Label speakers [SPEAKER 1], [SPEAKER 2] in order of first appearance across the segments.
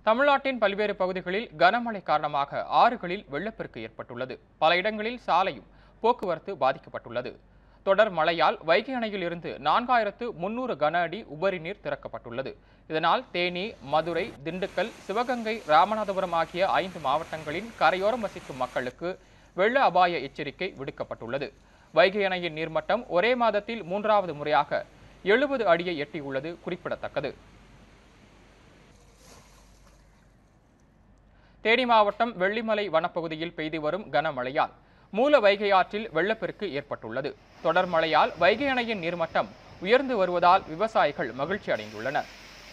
[SPEAKER 1] தமிழ்நாட்டின் பல்வேறு பகுதிகளில் கனமழை காரணமாக ஆறுகளில் வெள்ளப்பெருக்கு ஏற்பட்டுள்ளது பல இடங்களில் சாலையும் போக்குவரத்து பாதிக்கப்பட்டுள்ளது தொடர் மழையால் வைகை அணையில் இருந்து நான்காயிரத்து முன்னூறு கன அடி உபரி நீர் திறக்கப்பட்டுள்ளது இதனால் தேனி மதுரை திண்டுக்கல் சிவகங்கை ராமநாதபுரம் ஆகிய ஐந்து மாவட்டங்களின் கரையோரம் வசிக்கும் மக்களுக்கு வெள்ள அபாய எச்சரிக்கை விடுக்கப்பட்டுள்ளது வைகை அணையின் நீர்மட்டம் ஒரே மாதத்தில் மூன்றாவது முறையாக எழுபது அடியை எட்டியுள்ளது குறிப்பிடத்தக்கது தேனி மாவட்டம் வெள்ளிமலை வனப்பகுதியில் பெய்து வரும் கனமழையால் மூல வைகை ஆற்றில் வெள்ளப்பெருக்கு ஏற்பட்டுள்ளது தொடர் மழையால் வைகை அணையின் நீர்மட்டம் உயர்ந்து வருவதால் விவசாயிகள் மகிழ்ச்சி அடைந்துள்ளனர்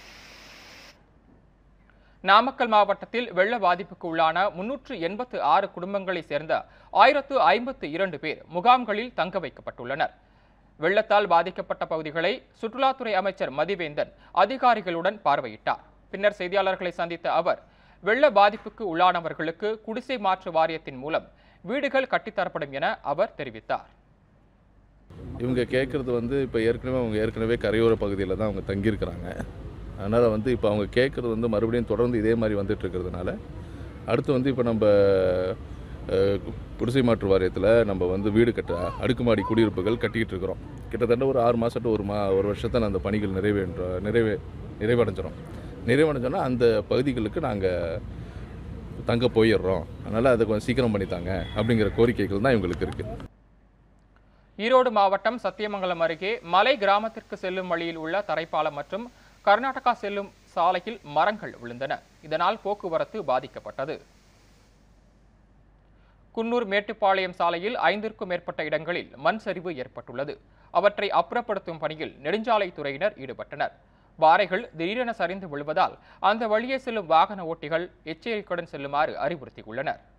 [SPEAKER 1] நாமக்கல் மாவட்டத்தில் வெள்ள பாதிப்புக்கு உள்ளான முன்னூற்று எண்பத்து ஆறு குடும்பங்களைச் சேர்ந்த ஆயிரத்து ஐம்பத்து இரண்டு பேர் முகாம்களில் தங்க வைக்கப்பட்டுள்ளனர் வெள்ளத்தால் பாதிக்கப்பட்ட பகுதிகளை சுற்றுலாத்துறை அமைச்சர் மதிவேந்தன் அதிகாரிகளுடன் பார்வையிட்டார் பின்னர் செய்தியாளர்களை சந்தித்த அவர் வெள்ள பாதிப்புக்கு உள்ளானவர்களுக்கு குடிசை மாற்று வாரியத்தின் மூலம் வீடுகள் கட்டித்தரப்படும் என அவர் தெரிவித்தார்
[SPEAKER 2] இவங்க கேட்குறது வந்து இப்போ ஏற்கனவே அவங்க ஏற்கனவே கரையோர பகுதியில் தான் அவங்க தங்கியிருக்கிறாங்க அதனால் வந்து இப்போ அவங்க கேட்குறது வந்து மறுபடியும் தொடர்ந்து இதே மாதிரி வந்துட்டு இருக்கிறதுனால அடுத்து வந்து இப்போ நம்ம அஹ், குடிசை மாற்று வாரியத்தில் நம்ம வந்து வீடு கட்ட அடுக்குமாடி குடியிருப்புகள் கட்டிக்கிட்டு இருக்கிறோம் கிட்டத்தட்ட ஒரு ஆறு மாதம் to ஒரு மா ஒரு வருஷத்தில் அந்த பணிகள் நிறைவேற்ற நிறைவே நிறைவடைஞ்சிரும் நிறைவடைஞ்சோன்னா அந்த பகுதிகளுக்கு நாங்கள் தங்க போயிடுறோம் அதனால் அதை கொஞ்சம் சீக்கிரம் பண்ணித்தாங்க அப்படிங்கிற கோரிக்கைகள் தான் இவங்களுக்கு இருக்குது
[SPEAKER 1] ஈரோடு மாவட்டம் சத்தியமங்கலம் அருகே மலை கிராமத்திற்கு செல்லும் வழியில் உள்ள தரைப்பாலம் மற்றும் கர்நாடகா செல்லும் சாலையில் மரங்கள் விழுந்தன இதனால் போக்குவரத்து பாதிக்கப்பட்டது குன்னூர் மேட்டுப்பாளையம் சாலையில் ஐந்திற்கும் மேற்பட்ட இடங்களில் மண் சரிவு ஏற்பட்டுள்ளது அவற்றை அப்புறப்படுத்தும் பணியில் நெடுஞ்சாலைத்துறையினர் ஈடுபட்டனர் பாறைகள் திடீரென சரிந்து விழுவதால் அந்த வழியே செல்லும் வாகன ஓட்டிகள் எச்சரிக்கையுடன் செல்லுமாறு அறிவுறுத்தியுள்ளனர்